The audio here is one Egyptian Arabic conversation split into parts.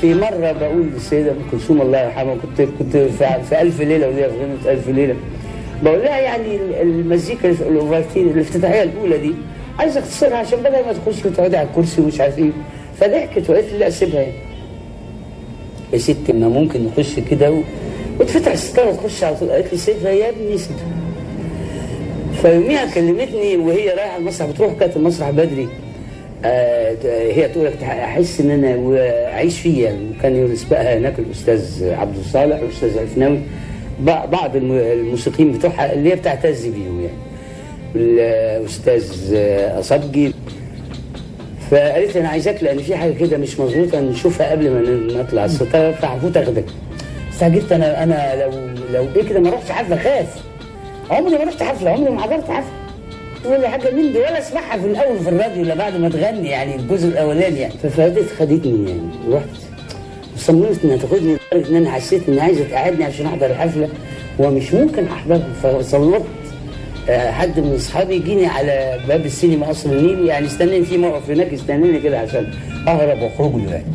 في مره بقول للسيده ام كلثوم الله يرحمها كنت كنت في, في الف ليله ودي غنت الف ليله بقول لها يعني المزيكا الاوفرتين الافتتاحيه الاولى دي عايز اختصرها عشان بدل ما تخش وتقعدي على الكرسي ومش عارف ايه فضحكت وقالت لي لا سيبها يعني يا ستي ما ممكن نخش كده و... وتفتح الستاره تخش على طول قالت لي سيبها يا ابني سيبها فيوميها كلمتني وهي رايحه المسرح بتروح كانت المسرح بدري آه هي تقول لك احس ان انا اعيش فيه يعني وكان يسبقها هناك الاستاذ عبد الصالح والاستاذ عفناوي بعض الموسيقيين بتوعها اللي هي بتعتز بيهم يعني الاستاذ اصبجي فقالت لي انا عايزاك لان في حاجه كده مش مظبوطه نشوفها قبل ما نطلع الستاره فهفوت اخدك استعجبت انا انا لو لو ايه كده ما رحتش حفله خاف عمري ما رحت حفله عمري ما حضرت حفله ولا حاجه من دي ولا اسمعها في الاول في الراديو الا بعد ما تغني يعني الجزء الاولاني يعني ففادت خدتني يعني رحت وصممت انها تاخدني لدرجه ان انا حسيت ان عايزه تقعدني عشان احضر الحفله ومش ممكن احضرها فصممت حد من اصحابي يجيني على باب السينما قصر النيل يعني استناني في موقف هناك استناني كده عشان اهرب واخرج له يعني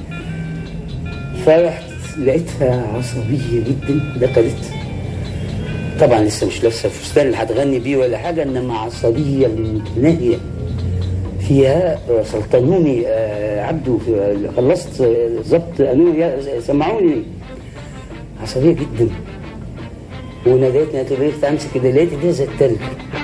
فرحت لقيتها عصبيه جدا دخلت طبعا لسه مش لابسه الفستان اللي هتغني بيه ولا حاجه انما عصبيه متناهيه فيها سلطنوني عبده خلصت ظبط قالوا سمعوني عصبيه جدا وناديتني قالت لي بقيت امسك كده لقيت ايديها زي التلج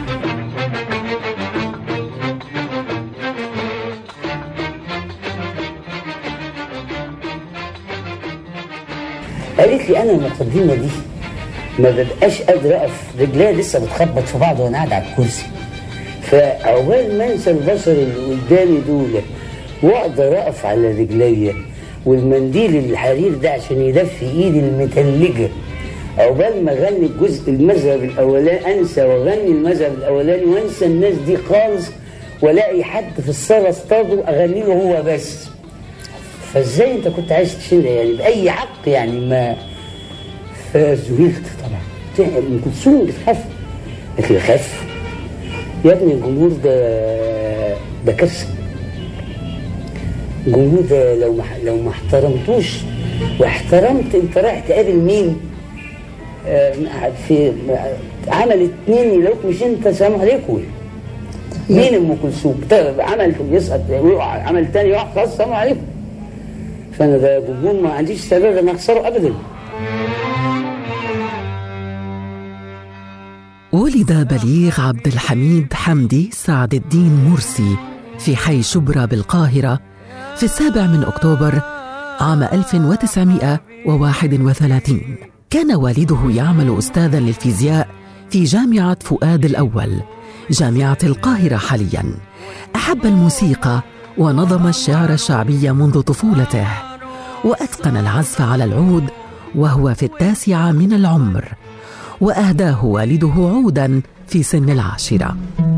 قالت لي انا المقدمه دي ما ببقاش قادر اقف رجليا لسه بتخبط في بعض وانا قاعد على الكرسي فعقبال ما انسى البشر اللي قدامي دول واقدر اقف على رجليا والمنديل الحرير ده عشان يدفي ايدي المتلجه عقبال ما اغني الجزء المذهب الاولاني انسى واغني المذهب الاولاني وانسى الناس دي خالص والاقي حد في الصاله اصطاده اغني له هو بس فازاي انت كنت عايز تشيلها يعني باي حق يعني ما فزهقت طبعا ام كلثوم بتخاف قالت لي خاف يا ابني الجمهور ده ده كارثه الجمهور ده لو ما لو ما احترمتوش واحترمت انت رايح تقابل مين آه في عمل اتنين يلاقوك مش انت سلام عليكم مين ام كلثوم عمل يسقط يقع عمل تاني يقع خلاص سلام عليكم فانا ده جمهور ما عنديش استعداد ان اخسره ابدا ولد بليغ عبد الحميد حمدي سعد الدين مرسي في حي شبرا بالقاهرة في السابع من أكتوبر عام 1931 كان والده يعمل أستاذا للفيزياء في جامعة فؤاد الأول جامعة القاهرة حاليا أحب الموسيقى ونظم الشعر الشعبي منذ طفولته وأتقن العزف على العود وهو في التاسعة من العمر واهداه والده عودا في سن العاشره